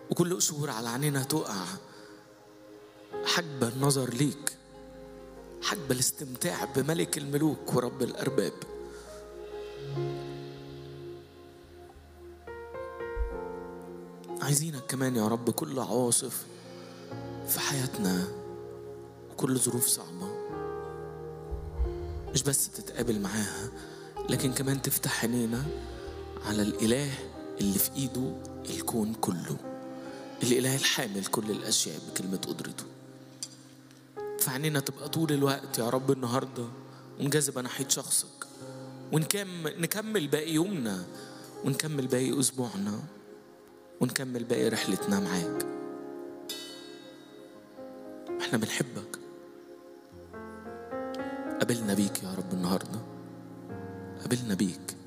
وكل قشور على عينينا تقع حجب النظر ليك حجب الاستمتاع بملك الملوك ورب الأرباب عايزينك كمان يا رب كل عواصف في حياتنا وكل ظروف صعبة مش بس تتقابل معاها لكن كمان تفتح عينينا على الإله اللي في إيده الكون كله الإله الحامل كل الأشياء بكلمة قدرته فعنينا تبقى طول الوقت يا رب النهاردة منجذبة ناحية شخصك ونكمل نكمل باقي يومنا ونكمل باقي أسبوعنا ونكمل باقي رحلتنا معاك احنا بنحبك قابلنا بيك يا رب النهارده قابلنا بيك